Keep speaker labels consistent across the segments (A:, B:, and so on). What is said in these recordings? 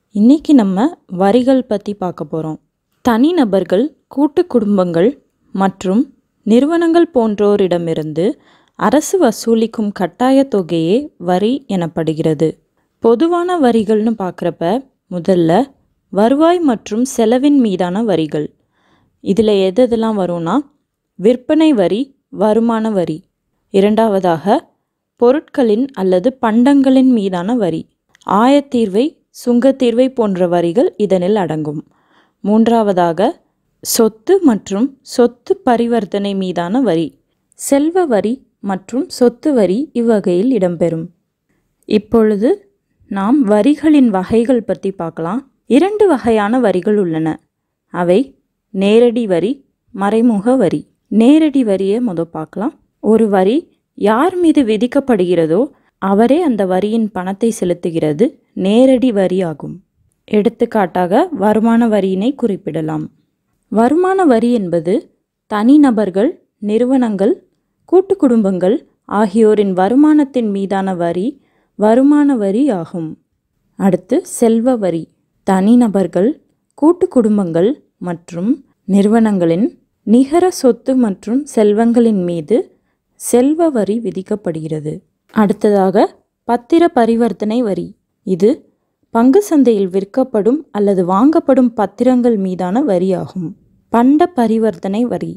A: இன்னைக்கு நம்ம வரிகள் பற்றி பார்க்க போகிறோம் தனிநபர்கள் கூட்டு குடும்பங்கள் மற்றும் நிறுவனங்கள் போன்றோரிடமிருந்து அரசு வசூலிக்கும் கட்டாயத் தொகையே வரி எனப்படுகிறது பொதுவான வரிகள்னு பார்க்குறப்ப முதல்ல வருவாய் மற்றும் செலவின் மீதான வரிகள் இதில் எது எதெல்லாம் வரும்னா விற்பனை வரி வருமான வரி இரண்டாவதாக பொருட்களின் அல்லது பண்டங்களின் மீதான வரி ஆயத்தீர்வை சுங்கத்தீர்வை போன்ற வரிகள் இதனில் அடங்கும் மூன்றாவதாக சொத்து மற்றும் சொத்து பரிவர்த்தனை மீதான வரி செல்வ வரி மற்றும் சொத்து வரி இவ்வகையில் இடம்பெறும் இப்பொழுது நாம் வரிகளின் வகைகள் பற்றி பார்க்கலாம் இரண்டு வகையான வரிகள் உள்ளன அவை நேரடி வரி மறைமுக வரி நேரடி வரியை முத பார்க்கலாம் ஒரு வரி யார் மீது விதிக்கப்படுகிறதோ அவரே அந்த வரியின் பணத்தை செலுத்துகிறது நேரடி வரி ஆகும் எடுத்துக்காட்டாக வருமான வரியினை குறிப்பிடலாம் வருமான வரி என்பது தனிநபர்கள் நிறுவனங்கள் கூட்டு குடும்பங்கள் ஆகியோரின் வருமானத்தின் மீதான வரி வருமான வரி ஆகும் அடுத்து செல்வ வரி தனிநபர்கள் கூட்டு குடும்பங்கள் மற்றும் நிறுவனங்களின் நிகர சொத்து மற்றும் செல்வங்களின் மீது செல்வ வரி விதிக்கப்படுகிறது அடுத்ததாக பத்திர பரிவர்த்தனை வரி இது பங்கு சந்தையில் விற்கப்படும் அல்லது வாங்கப்படும் பத்திரங்கள் மீதான வரியாகும் பண்ட பரிவர்த்தனை வரி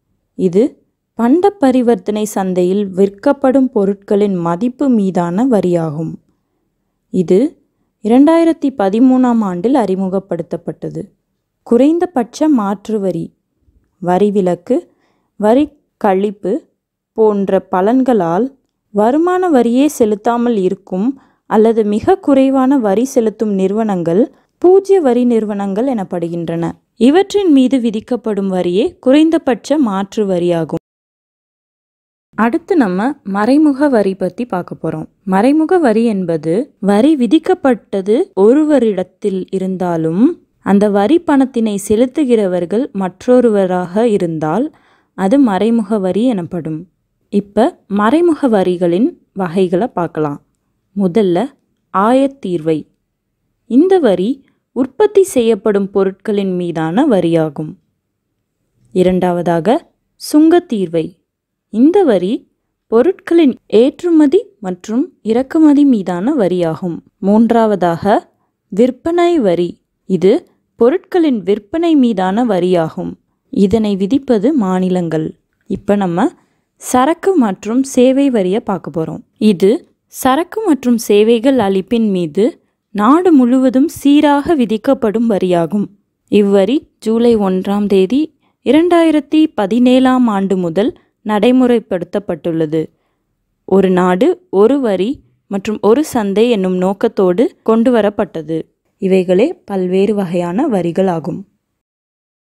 A: இது பண்ட பரிவர்த்தனை சந்தையில் விற்கப்படும் பொருட்களின் மதிப்பு மீதான வரியாகும் இது இரண்டாயிரத்தி பதிமூணாம் ஆண்டில் அறிமுகப்படுத்தப்பட்டது குறைந்தபட்ச மாற்று வரி வரி விலக்கு வரி கழிப்பு போன்ற பலன்களால் வருமான வரியே செலுத்தாமல் இருக்கும் அல்லது மிக குறைவான வரி செலுத்தும் நிறுவனங்கள் பூஜ்ய வரி நிறுவனங்கள் எனப்படுகின்றன இவற்றின் மீது விதிக்கப்படும் வரியே குறைந்தபட்ச மாற்று வரியாகும் அடுத்து நம்ம மறைமுக வரி பற்றி பார்க்க போகிறோம் மறைமுக வரி என்பது வரி விதிக்கப்பட்டது ஒருவரிடத்தில் இருந்தாலும் அந்த வரி பணத்தினை செலுத்துகிறவர்கள் மற்றொருவராக இருந்தால் அது மறைமுக வரி எனப்படும் இப்போ மறைமுக வரிகளின் வகைகளை பார்க்கலாம் முதல்ல ஆயத்தீர்வை இந்த வரி உற்பத்தி செய்யப்படும் பொருட்களின் மீதான வரியாகும் இரண்டாவதாக சுங்கத்தீர்வை இந்த வரி பொருட்களின் ஏற்றுமதி மற்றும் இறக்குமதி மீதான வரியாகும் மூன்றாவதாக விற்பனை வரி இது பொருட்களின் விற்பனை மீதான வரியாகும் இதனை விதிப்பது மாநிலங்கள் இப்போ நம்ம சரக்கு மற்றும் சேவை வரியை பார்க்க போகிறோம் இது சரக்கு மற்றும் சேவைகள் அளிப்பின் மீது நாடு முழுவதும் சீராக விதிக்கப்படும் வரியாகும் இவ்வரி ஜூலை ஒன்றாம் தேதி இரண்டாயிரத்தி பதினேழாம் ஆண்டு முதல் நடைமுறைப்படுத்தப்பட்டுள்ளது ஒரு நாடு ஒரு வரி மற்றும் ஒரு சந்தை என்னும் நோக்கத்தோடு கொண்டு வரப்பட்டது இவைகளே பல்வேறு வகையான வரிகள் ஆகும்